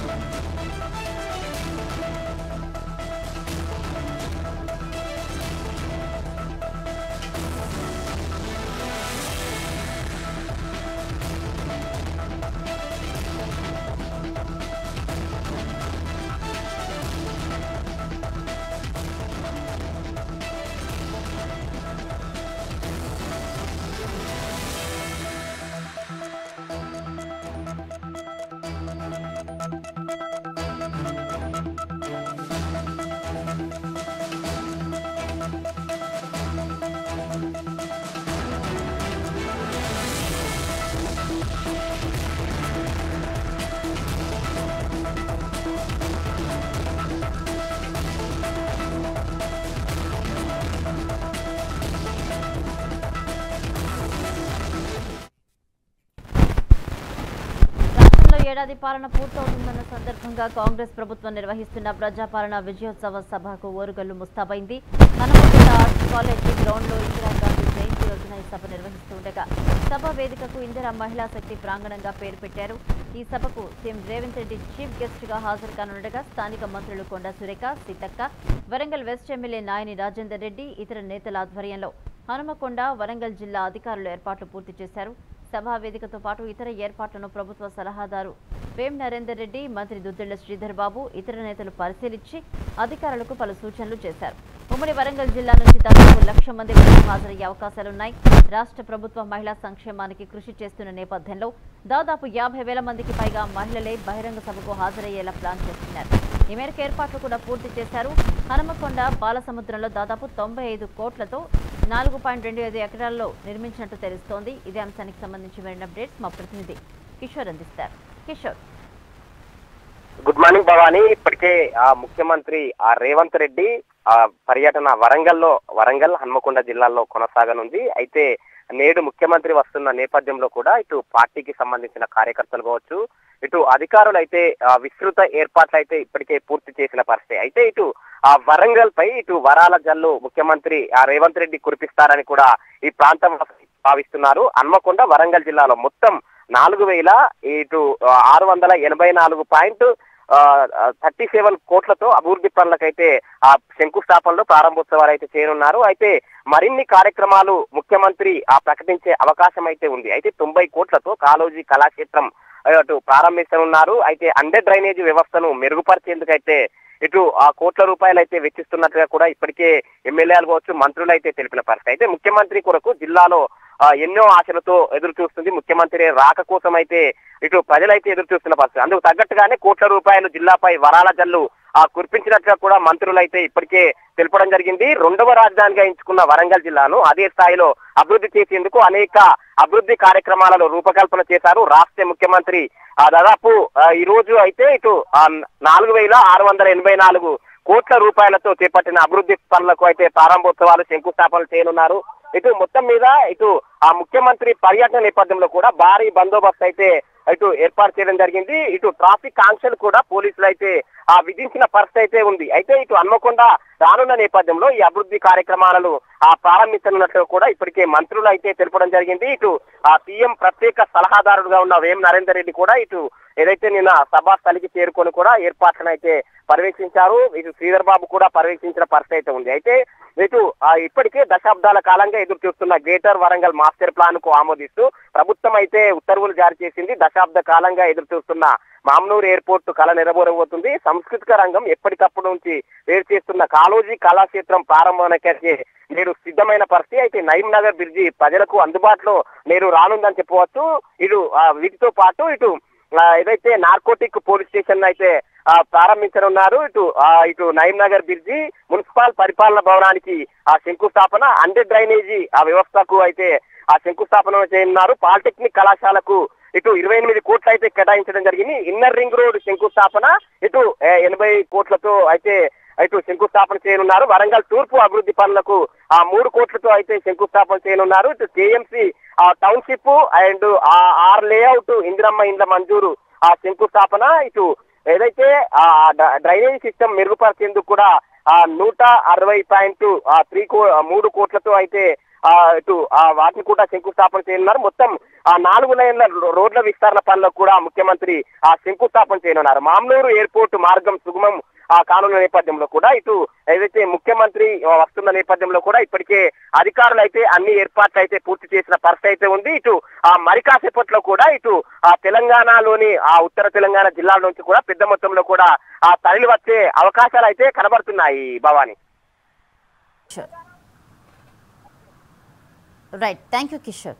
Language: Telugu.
రాష్ట్రంలో ఏడాది పాలన పూర్తవుతుందన్న సందర్భంగా కాంగ్రెస్ ప్రభుత్వం నిర్వహిస్తున్న ప్రజాపాలన విజయోత్సవ సభకు ఓరుగల్లు ముస్తాబైంది హనుమకొండ ఆర్ట్స్ కాలేజీ గ్రౌండ్ లో ఇందిరాగాంధీ జయంతి రోజున ఈ సభ నిర్వహిస్తుండగా సభ వేదికకు ఇందిరా మహిళా శక్తి ప్రాంగణంగా పేరు పెట్టారు ఈ సభకు CM Revanth Reddy chief guest గా హాజరు కానుండగా స్థానిక మంత్రులు కొండ సురేఖ సీతక్క వరంగల్ వెస్ట్ ఎమ్మెల్యే నాయని రాజేందర్ రెడ్డి ఇతర నేతల ఆధ్వర్యంలో హనుమకొండ వరంగల్ జిల్లా అధికారులు ఏర్పాట్లు పూర్తి చేశారు సభా వేదికతో పాటు ఇతర ఏర్పాట్లను ప్రభుత్వ సలహాదారు వేం నరేందర్ రెడ్డి మంత్రి దుద్దిళ్ల శ్రీధర్ బాబు ఇతర నేతలు పరిశీలించి అధికారులకు పలు సూచనలు చేశారు ఉమ్మడి వరంగల్ జిల్లా నుంచి దాదాపు లక్ష మంది వరకు హాజరయ్యే అవకాశాలున్నాయి రాష్ట్ర ప్రభుత్వ మహిళా సంక్షేమానికి కృషి చేస్తున్న నేపథ్యంలో దాదాపు యాభై వేల మందికి పైగా మహిళలే బహిరంగ సభకు హాజరయ్యేలా ప్లాన్ చేస్తున్నారు ఈ మేరకు ఏర్పాట్లు కూడా పూర్తి చేశారు హనుమకొండ బాలసముద్రంలో దాదాపు తొంభై ఐదు కోట్లతో నాలుగు పాయింట్ రెండు ఐదు ఎకరాల్లో నిర్మించినట్టు తెలుస్తోంది ఇదే అంశానికి సంబంధించి మరిన్ని అప్డేట్స్ మా ప్రతినిధి కిషోర్ అందిస్తారు కిషోర్ గుడ్ మార్నింగ్ భవాని ఇప్పటికే ఆ ముఖ్యమంత్రి ఆ రేవంత్ రెడ్డి ఆ పర్యటన వరంగల్లో వరంగల్ హన్మకొండ జిల్లాల్లో కొనసాగనుంది అయితే నేడు ముఖ్యమంత్రి వస్తున్న నేపథ్యంలో కూడా ఇటు పార్టీకి సంబంధించిన కార్యకర్తలు కావచ్చు ఇటు అధికారులు అయితే ఆ, విస్తృత ఏర్పాట్లు అయితే ఇప్పటికే పూర్తి చేసిన పరిస్థితి అయితే ఇటు ఆ వరంగల్ పై ఇటు వరాల జల్లు ముఖ్యమంత్రి ఆ రేవంత్ రెడ్డి కురిపిస్తారని కూడా ఈ ప్రాంతం వాసులు భావిస్తున్నారు హన్మకొండ వరంగల్ జిల్లాలో మొత్తం నాలుగు వేల ఇటు ఆ, ఆరు వందల ఎనభై నాలుగు పాయింట్ థర్టీ సెవెన్ కోట్లతో అభివృద్ధి పనులకైతే ఆ శంకుస్థాపనలో ప్రారంభోత్సవాలు అయితే చేయనున్నారు అయితే మరిన్ని కార్యక్రమాలు ముఖ్యమంత్రి ఆ ప్రకటించే అవకాశం అయితే ఉంది అయితే తొంభై కోట్లతో కాలోజీ కళాక్షేత్రం అటు ప్రారంభించనున్నారు అయితే అండర్ డ్రైనేజ్ వ్యవస్థను మెరుగుపరిచేందుకైతే ఇటు ఆ కోట్ల రూపాయలు అయితే వెచ్చిస్తున్నట్టుగా కూడా ఇప్పటికే ఎమ్మెల్యేలు కావచ్చు మంత్రులు అయితే తెలిపిన పరిస్థితి అయితే ముఖ్యమంత్రి కొరకు జిల్లాలో ఆ, ఎన్నో ఆశలతో ఎదురు చూస్తుంది ముఖ్యమంత్రి రాక కోసం అయితే ఇటు ప్రజలైతే ఎదురు చూస్తున్న పరిస్థితి అందుకు తగ్గట్టుగానే కోట్ల రూపాయలు జిల్లాపై వరాల జల్లు ఆ కురిపించినట్టుగా కూడా మంత్రులు అయితే ఇప్పటికే తెలపడం జరిగింది రెండవ రాజధానిగా ఎంచుకున్న వరంగల్ జిల్లాను అదే స్థాయిలో అభివృద్ధి చేసేందుకు అనేక అభివృద్ధి కార్యక్రమాలలో రూపకల్పన చేశారు రాష్ట్ర ముఖ్యమంత్రి ఆ దాదాపు ఆ, ఈ రోజు అయితే ఇటు ఆ, నాలుగు వేల ఆరు వందల ఎనభై నాలుగు కోట్ల రూపాయలతో చేపట్టిన అభివృద్ధి పనులకు అయితే ప్రారంభోత్సవాలు శంకుస్థాపనలు చేయనున్నారు ఇటు మొత్తం మీద ఇటు ఆ ముఖ్యమంత్రి పర్యటన నేపథ్యంలో కూడా భారీ బందోబస్తు అయితే ఇటు ఏర్పాటు చేయడం జరిగింది ఇటు ట్రాఫిక్ ఆంక్షలు కూడా పోలీసులు అయితే ఆ విధించిన పరిస్థితి అయితే ఉంది అయితే ఇటు హన్మకొండ రానున్న నేపథ్యంలో ఈ అభివృద్ధి కార్యక్రమాలను ఆ ప్రారంభించనున్నట్లు కూడా ఇప్పటికే మంత్రులు అయితే తెలపడం జరిగింది ఇటు ఆ సీఎం ప్రత్యేక సలహాదారుడుగా ఉన్న వేం నరేందర్ రెడ్డి కూడా ఇటు ఏదైతే నిన్న సభా స్థలికి చేరుకొని కూడా ఏర్పాట్లను అయితే పర్యవేక్షించారు ఇటు శ్రీధర్ బాబు కూడా పర్యవేక్షించిన పరిస్థితి అయితే ఉంది అయితే ఇటు ఆ, ఇప్పటికే దశాబ్దాల కాలంగా ఎదురు చూస్తున్న గ్రేటర్ వరంగల్ మాస్టర్ ప్లాన్ కు ఆమోదిస్తూ ప్రభుత్వం అయితే ఉత్తర్వులు జారీ చేసింది దశాబ్ద కాలంగా ఎదురు చూస్తున్న మామ్నూరు ఎయిర్పోర్ట్ కళ నెరవేరబోతుంది సాంస్కృతిక రంగం ఎప్పటికప్పుడు నుంచి వేరు చేస్తున్న కాలోజీ కళాక్షేత్రం ప్రారంభానికి నేడు సిద్ధమైన పరిస్థితి అయితే నయీం నగర్ బ్రిడ్జి ప్రజలకు అందుబాటులో నేడు రానుందని చెప్పవచ్చు ఇటు ఆ, వీటితో పాటు ఇటు ఆ, ఏదైతే నార్కోటిక్ పోలీస్ స్టేషన్ అయితే ఆ, ప్రారంభించనున్నారు ఇటు ఆ, ఇటు నయీం నగర్ బ్రిడ్జి మున్సిపల్ పరిపాలన భవనానికి ఆ శంకుస్థాపన అండర్ డ్రైనేజీ ఆ వ్యవస్థకు అయితే ఆ శంకుస్థాపన చేయనున్నారు పాలిటెక్నిక్ కళాశాలకు ఇటు ఇరవై ఎనిమిది కోట్లు అయితే కేటాయించడం జరిగింది ఇన్నర్ రింగ్ రోడ్ శంకుస్థాపన ఇటు ఏ, ఎనభై కోట్లతో అయితే ఇటు శంకుస్థాపన చేయనున్నారు వరంగల్ తూర్పు అభివృద్ధి పనులకు ఆ మూడు కోట్లతో అయితే శంకుస్థాపన చేయనున్నారు ఇటు కేఎంసి ఆ టౌన్షిప్ అండ్ ఆ ఆర్ లేఅవుట్ ఇందిరమ్మ ఇండ్ల మంజూరు ఆ శంకుస్థాపన ఇటు ఏదైతే ఆ డ- డ్రైనేజ్ సిస్టమ్ మెరుగుపరిచేందుకు కూడా ఆ నూట అరవై పాయింట్ ఆ త్రీ కో ఆ మూడు కోట్లతో అయితే ఆ ఇటు ఆ వాటిని కూడా శంకుస్థాపన చేయనున్నారు మొత్తం ఆ నాలుగు లైన్ల రో- రోడ్ల విస్తరణ పనులకు కూడా ముఖ్యమంత్రి ఆ శంకుస్థాపన చేయనున్నారు మామూలు ఎయిర్పోర్ట్ మార్గం సుగమం ఆ కానున్న నేపథ్యంలో కూడా ఇటు ఏదైతే ముఖ్యమంత్రి వస్తున్న నేపథ్యంలో కూడా ఇప్పటికే అధికారులు అయితే అన్ని ఏర్పాట్లు అయితే పూర్తి చేసిన పరిస్థితి అయితే ఉంది ఇటు ఆ మరి కాసేపట్లో కూడా ఇటు ఆ తెలంగాణలోని ఆ ఉత్తర తెలంగాణ జిల్లాల నుంచి కూడా పెద్ద మొత్తంలో కూడా ఆ తరలి వచ్చే అవకాశాలు అయితే కనబడుతున్నాయి Bhavani right thank you Kishore